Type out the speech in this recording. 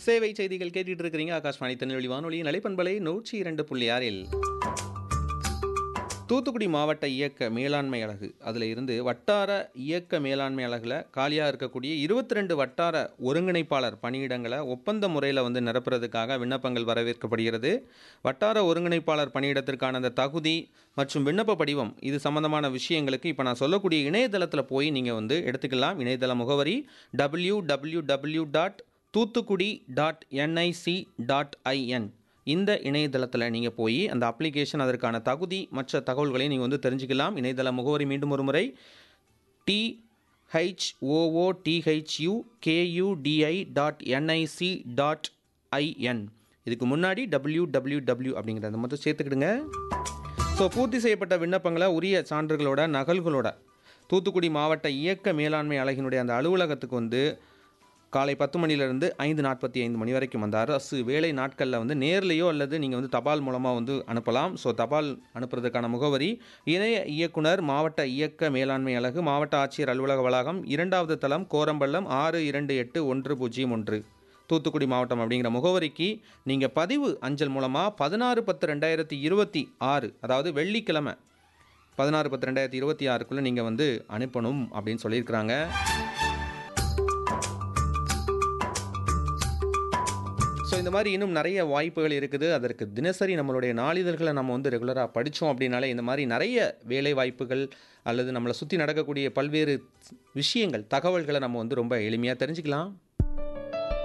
சேவை செய்திகள் கேட்டுட்டு இருக்கிறீங்க ஆகாஷ்வாணி திருநெல்வேலி வானொலியின் அலைப்பண்பலை நூற்றி இரண்டு புள்ளி ஆறில் தூத்துக்குடி மாவட்ட இயக்க மேலாண்மை அலகு அதில் இருந்து வட்டார இயக்க மேலாண்மை அலகில் காலியாக இருக்கக்கூடிய இருபத்தி ரெண்டு வட்டார ஒருங்கிணைப்பாளர் பணியிடங்களை ஒப்பந்த முறையில் வந்து நிரப்புறதுக்காக விண்ணப்பங்கள் வரவேற்கப்படுகிறது வட்டார ஒருங்கிணைப்பாளர் பணியிடத்திற்கான அந்த தகுதி மற்றும் விண்ணப்ப படிவம் இது சம்பந்தமான விஷயங்களுக்கு இப்போ நான் சொல்லக்கூடிய இணையதளத்தில் போய் நீங்கள் வந்து எடுத்துக்கலாம் இணையதள முகவரி W W W dot Thoothukudi dot NIC dot IN இந்த இணையதளத்தில் நீங்கள் போய் அந்த அப்ளிகேஷன் அதற்கான தகுதி மற்ற தகவல்களையும் நீங்கள் வந்து தெரிஞ்சுக்கலாம் இணையதள முகவரி மீண்டும் ஒரு முறை T H O O T H U K U D I dot NIC dot IN இதுக்கு முன்னாடி டபிள்யூ டபிள்யூ டபிள்யூ அப்படிங்கிறத மட்டும் சேர்த்துக்கிடுங்க ஸோ பூர்த்தி செய்யப்பட்ட விண்ணப்பங்களை உரிய சான்றுகளோட நகல்களோட தூத்துக்குடி மாவட்ட இயக்க மேலாண்மை அலகினுடைய அந்த அலுவலகத்துக்கு வந்து காலை பத்து மணிலேருந்து ஐந்து நாற்பத்தி ஐந்து மணி வரைக்கும் அந்த அரசு வேலை நாட்களில் வந்து நேர்லேயோ அல்லது நீங்கள் வந்து தபால் மூலமாக வந்து அனுப்பலாம் ஸோ தபால் அனுப்புறதுக்கான முகவரி இணைய இயக்குனர் மாவட்ட இயக்க மேலாண்மை அலகு மாவட்ட ஆட்சியர் அலுவலக வளாகம் இரண்டாவது தளம் கோரம்பள்ளம் ஆறு இரண்டு எட்டு ஒன்று பூஜ்ஜியம் ஒன்று தூத்துக்குடி மாவட்டம் அப்படிங்கிற முகவரிக்கு நீங்கள் பதிவு அஞ்சல் மூலமாக பதினாறு பத்து ரெண்டாயிரத்தி இருபத்தி ஆறு அதாவது வெள்ளிக்கிழமை பதினாறு பத்து ரெண்டாயிரத்தி இருபத்தி ஆறுக்குள்ளே நீங்கள் வந்து அனுப்பணும் அப்படின்னு சொல்லியிருக்கிறாங்க ஸோ இந்த மாதிரி இன்னும் நிறைய வாய்ப்புகள் இருக்குது அதற்கு தினசரி நம்மளுடைய நாளிதழ்களை நம்ம வந்து ரெகுலராக படித்தோம் அப்படின்னாலே இந்த மாதிரி நிறைய வேலை வாய்ப்புகள் அல்லது நம்மளை சுற்றி நடக்கக்கூடிய பல்வேறு விஷயங்கள் தகவல்களை நம்ம வந்து ரொம்ப எளிமையாக தெரிஞ்சுக்கலாம்